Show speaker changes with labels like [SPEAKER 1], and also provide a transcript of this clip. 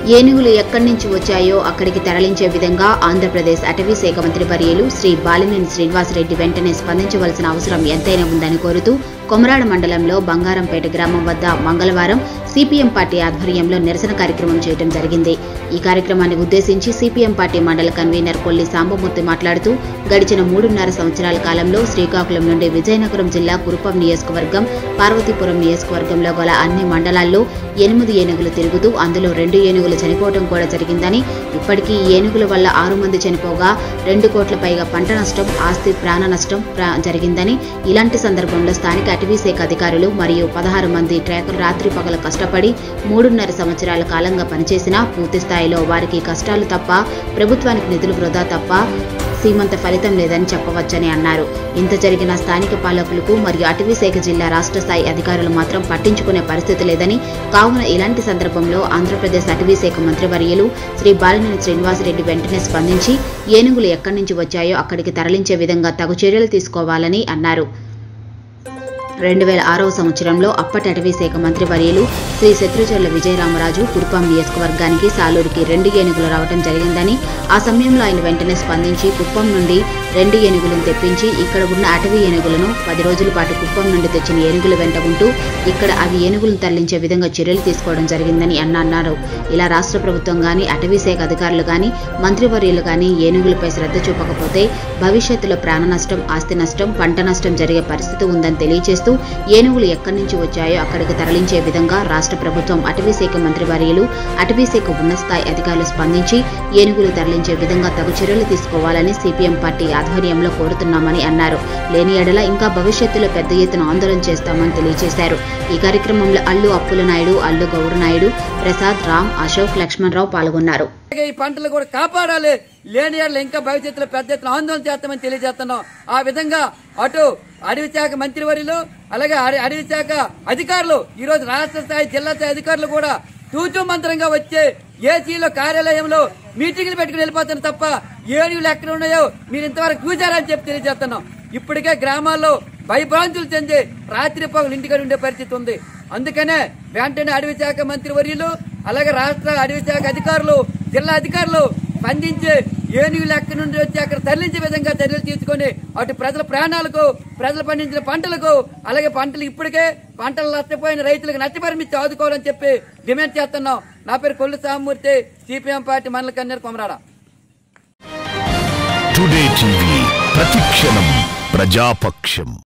[SPEAKER 1] ఏనుగులు ఎక్కడి నుంచి వచ్చాయో అక్కడికి తరలించే విధంగా ఆంధ్రప్రదేశ్ అటవీ శాఖ మంత్రి వర్యులు శ్రీ బాలినేని శ్రీనివాసరెడ్డి వెంటనే స్పందించవలసిన అవసరం ఎంతైనా ఉందని కోరుతూ కొమరాడ మండలంలో బంగారంపేట గ్రామం వద్ద మంగళవారం సిపిఎం పార్టీ ఆధ్వర్యంలో నిరసన కార్యక్రమం చేయడం జరిగింది ఈ కార్యక్రమాన్ని ఉద్దేశించి సిపిఎం పార్టీ మండల కన్వీనర్ కొల్లి సాంబమూర్తి మాట్లాడుతూ గడిచిన మూడున్నర సంవత్సరాల కాలంలో శ్రీకాకుళం నుండి విజయనగరం జిల్లా కురుపం నియోజకవర్గం పార్వతీపురం నియోజకవర్గంలో గల అన్ని మండలాల్లో ఎనిమిది ఏనుగులు తిరుగుతూ అందులో రెండు ఏనుగులు చనిపోవడం కూడా జరిగిందని ఇప్పటికీ ఈ ఏనుగుల వల్ల ఆరు మంది చనిపోగా రెండు కోట్ల పైగా పంట నష్టం ఆస్తి ప్రాణ నష్టం ప్రా- జరిగిందని ఇలాంటి సందర్భంలో స్థానిక అటవీ శాఖ అధికారులు మరియు పదహారు మంది ట్రాకర్ రాత్రి పగల కష్టపడి మూడున్నర సంవత్సరాల కాలంగా పనిచేసినా పూర్తి స్థాయిలో వారికి కష్టాలు తప్ప ప్రభుత్వానికి నిధులు వృధా తప్ప సీమంత ఫలితం లేదని చెప్పవచ్చని అన్నారు ఇంత జరిగిన స్థానిక పాలకులకు మరియు అటవీ శాఖ జిల్లా రాష్ట్ర స్థాయి అధికారులు మాత్రం పట్టించుకునే పరిస్థితి లేదని కావున ఇలాంటి సందర్భంలో ఆంధ్రప్రదేశ్ అటవీ శాఖ మంత్రివర్యులు శ్రీ బాలినేని శ్రీనివాసరెడ్డి వెంటనే స్పందించి ఏనుగులు ఎక్కడి నుంచి వచ్చాయో అక్కడికి తరలించే విధంగా తగు చర్యలు తీసుకోవాలని అన్నారు రెండు వేల ఆరవ సంవత్సరంలో అప్పటి అటవీ శాఖ మంత్రి వర్యులు శ్రీ శత్రుచర్ల విజయరామరాజు కురుపాం నియోజకవర్గానికి సాలూరుకి రెండు ఏనుగులు రావడం జరిగిందని ఆ సమయంలో ఆయన వెంటనే స్పందించి కుప్పం నుండి రెండు ఏనుగులను తెప్పించి ఇక్కడ ఉన్న అటవీ ఏనుగులను పది రోజుల పాటు కుప్పం నుండి తెచ్చిన ఏనుగుల వెంట ఉంటూ ఇక్కడ అవి ఏనుగులను తరలించే విధంగా చర్యలు తీసుకోవడం జరిగిందని అన్న అన్నారు ఇలా రాష్ట్ర ప్రభుత్వం గాని అటవీ శాఖ అధికారులు గాని మంత్రివర్యులు గాని ఏనుగులపై శ్రద్ధ చూపకపోతే భవిష్యత్తులో ప్రాణ నష్టం ఆస్తి నష్టం పంట నష్టం జరిగే పరిస్థితి ఉందని తెలియజేస్తూ ఏనుగులు ఎక్కడి నుంచి వచ్చాయో అక్కడికి తరలించే విధంగా రాష్ట్ర ప్రభుత్వం అటవీ శాఖ మంత్రివర్యులు అటవీ శాఖ ఉన్నత స్థాయి అధికారులు స్పందించి ఏనుగులు తరలించే విధంగా తగు చర్యలు తీసుకోవాలని సిపిఎం పార్టీ ఆధ్వర్యంలో కోరుతున్నామని అన్నారు లేని ఎడల ఇంకా భవిష్యత్తులో పెద్ద ఎత్తున ఆందోళన చేస్తామని తెలియజేశారు ఈ కార్యక్రమంలో అల్లు అప్పుల నాయుడు అల్లు గౌడ నాయుడు ప్రసాద్ రామ్ అశోక్ లక్ష్మణరావు పాల్గొన్నారు
[SPEAKER 2] అలాగే ఈ పంటలు కూడా కాపాడాలి లేని ఏళ్ళు ఇంకా భవిష్యత్తులో పెద్ద ఎత్తున ఆందోళన చేస్తామని తెలియజేస్తున్నాం ఆ విధంగా అటు అడవి శాఖ మంత్రివర్యులు అలాగే అడ- అడవి శాఖ అధికారులు ఈ రోజు రాష్ట్ర స్థాయి జిల్లా స్థాయి అధికారులు కూడా తూచు మంత్రంగా వచ్చే ఏసీలో కార్యాలయంలో మీటింగ్లు పెట్టుకుని వెళ్ళిపోతారు తప్ప ఏనుగులు ఎక్కడ ఉన్నాయో మీరు ఇంతవరకు చూశారని చెప్పి తెలియజేస్తున్నాం ఇప్పటికే గ్రామాల్లో భయభ్రాంతులు చెంది రాత్రి పగలు ఇంటికాడ ఉండే పరిస్థితి ఉంది అందుకనే వెంటనే అడవి శాఖ మంత్రి వర్యులు అలాగే రాష్ట్ర అడవి శాఖ అధికారులు జిల్లా అధికారులు స్పందించి ఏనుగులు ఎక్కడి నుండి వచ్చి అక్కడ తరలించే విధంగా చర్యలు తీసుకొని అటు ప్రజల ప్రాణాలకు ప్రజలు పండించిన పంటలకు అలాగే పంటలు ఇప్పటికే పంటలు నష్టపోయిన రైతులకు నష్టపరిమితి ఇచ్చి ఆదుకోవాలని చెప్పి డిమాండ్ చేస్తున్నాం నా పేరు కొల్లు సామూర్తి సిపిఎం పార్టీ మండల కన్యర్ కొమరాడ
[SPEAKER 3] టుడే టీవీ ప్రతిక్షణం ప్రజాపక్షం